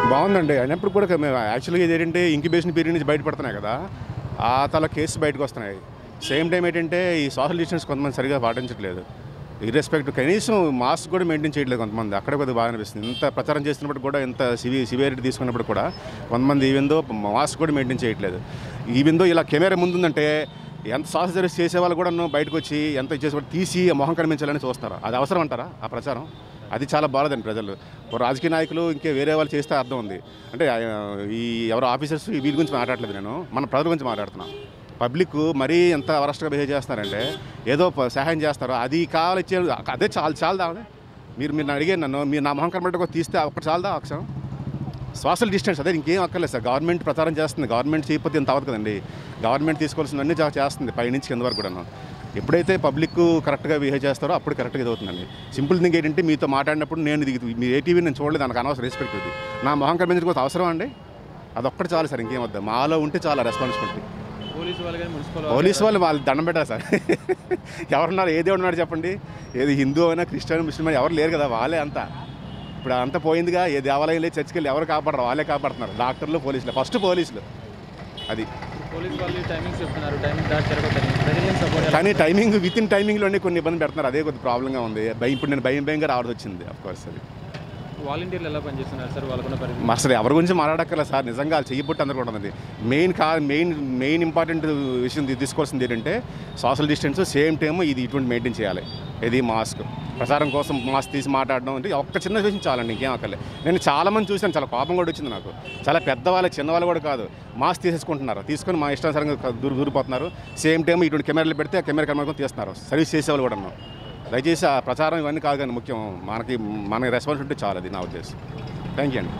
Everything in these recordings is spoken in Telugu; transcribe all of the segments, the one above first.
బాగుందండి అయినప్పుడు కూడా మేము యాక్చువల్గా ఇది ఏంటంటే ఇంక్యుబేషన్ పీరియడ్ నుంచి బయటపడుతున్నాయి కదా ఆ తల కేసు బయటకు వస్తున్నాయి సేమ్ టైం ఏంటంటే ఈ సోషల్ డిస్టెన్స్ కొంతమంది సరిగా పాటించట్లేదు ఇర్రెస్పెక్ట్ కనీసం మాస్క్ కూడా మెయింటైన్ చేయట్లేదు కొంతమంది అక్కడ కొద్దిగా బాగా అనిపిస్తుంది ఇంత ప్రచారం చేస్తున్నప్పుడు కూడా ఇంత సివి సివియారిటీ తీసుకున్నప్పుడు కూడా కొంతమంది ఈవెందో మాస్క్ కూడా మెయింటైన్ చేయట్లేదు ఈవెందో ఇలా కెమెరా ముందుందంటే ఎంత సోషల్ సర్వీస్ చేసే వాళ్ళు కూడా బయటకు వచ్చి ఎంత ఇచ్చేసి కూడా తీసి ఆ మొహం కనిపించాలని చూస్తారు అది అవసరం అంటారా ఆ ప్రచారం అది చాలా బాగాలేదండి ప్రజలు ఓ రాజకీయ నాయకులు ఇంకే వేరే వాళ్ళు చేస్తే అర్థం ఉంది అంటే ఆ, ఈ ఎవరో ఆఫీసర్స్ వీళ్ళ గురించి మాట్లాడలేదు నేను మన ప్రజల గురించి మాట్లాడుతున్నాను పబ్లిక్ మరీ ఎంత వరస్ట్గా బిహేవ్ చేస్తున్నారంటే ఏదో ప- సహాయం చేస్తారు అది కావాలి ఇచ్చే అదే చాలు చాలదా మీరు మీరు అడిగారు నన్ను మీరు నా మొహం కనబడి తీస్తే ఒక్కటి చాలదా అక్షరం సోషల్ డిస్టెన్స్ అదే ఇంకేం అక్కర్లేదు సార్ గవర్నమెంట్ ప్రచారం చేస్తుంది గవర్నమెంట్ చేయకపోతే ఇంత అవ్వదు కదండి గవర్నమెంట్ తీసుకోవాల్సినవన్నీ చా- చేస్తుంది పైనుంచి కింద వరకు కూడాను ఎప్పుడైతే పబ్లిక్ కరెక్ట్గా బిహేవ్ చేస్తారో అప్పుడు కరెక్ట్గా ఇది అవుతుందండి సింపుల్ థింగ్ ఏంటంటే మీతో మాట్లాడినప్పుడు నేను ఇది మీ ఏటీవీ నేను చూడలేదు నాకు అనవసరం రెస్పెక్ట్ ఇది నా మొహం కనిపించకపోతే అవసరం అండి అదొక్కటి చాలు సార్ ఇంకేం వద్దు మాలో ఉంటే చాలా రెస్పాన్సిబిలిటీ పోలీసు వాళ్ళు కానీ మున్సిపల్ పోలీసు వాళ్ళు వాళ్ళు దండం పెట్టారు సార్ ఎవరున్నారు ఏ దేవుడు ఉన్నాడు చెప్పండి ఏది హిందూ అయినా క్రిస్టియన్ ముస్లిం అయినా ఎవరు లేరు కదా వాళ్ళే అంతా ఇప్పుడు అంతా పోయిందిగా ఏ దేవాలయం లేదు చర్చికి వెళ్ళి ఎవరు కాపాడరు వాళ్ళే కాపాడుతున్నారు డాక్టర్లు పోలీసులు ఫస్ట్ పోలీసులు అది పోలీసు వాళ్ళు టైమింగ్స్ చెప్తున్నారు టైమింగ్ దాటి జరగదని ప్రజలు సపోర్ట్ కానీ టైమింగ్ విత్ ఇన్ టైమింగ్లోనే కొన్ని ఇబ్బంది పెడుతున్నారు అదే కొద్ది ప్రాబ్లంగా ఉంది భయం ఇప్పుడు నేను భయం భయంగా రావాల్సి వచ్చింది అఫ్ కోర్స్ అది వాలంటీర్లు ఎలా పనిచేస్తున్నారు సార్ వాళ్ళకున్న పరిస్థితి మరి అసలు ఎవరి గురించి మాట్లాడక్కర్లేదు సార్ నిజంగా వాళ్ళు చెయ్యబుట్టి అందరూ కూడా ఉంది మెయిన్ కా మెయిన్ మెయిన్ ఇంపార్టెంట్ విషయం తీ- తీసుకోవాల్సింది ఏంటంటే సోషల్ డిస్టెన్స్ సేమ్ టైం ఇది ఇటువంటి మెయింటైన్ చేయాలి ఇది మాస్క్ ప్రచారం కోసం మాస్క్ తీసి మాట్లాడడం అంటే ఒక్క చిన్న విషయం చాలండి ఇంకేం అక్కర్లేదు నేను చాలా మంది చూశాను చాలా కోపం కూడా వచ్చింది నాకు చాలా పెద్దవాళ్ళు చిన్నవాళ్ళు కూడా కాదు మాస్క్ తీసేసుకుంటున్నారు తీసుకొని మా ఇష్టానుసారంగా దూరు దూరిపోతున్నారు సేమ్ టైం ఇటువంటి కెమెరాలు పెడితే ఆ కెమెరా కెమెరా తీస్తున్నారు సర్వీస్ చేసేవాళ్ళు కూడా ఉన్నారు. దయచేసి ఆ ప్రచారం ఇవన్నీ కాదు కానీ ముఖ్యం మనకి మన రెస్పాన్సిబిలిటీ చాలా అది నా ఉద్దేశం థ్యాంక్ యూ అండి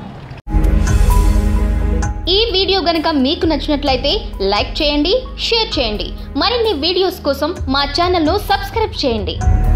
ఈ వీడియో గనుక మీకు నచ్చినట్లయితే లైక్ చేయండి షేర్ చేయండి మరిన్ని వీడియోస్ కోసం మా ఛానల్ను సబ్స్క్రైబ్ చేయండి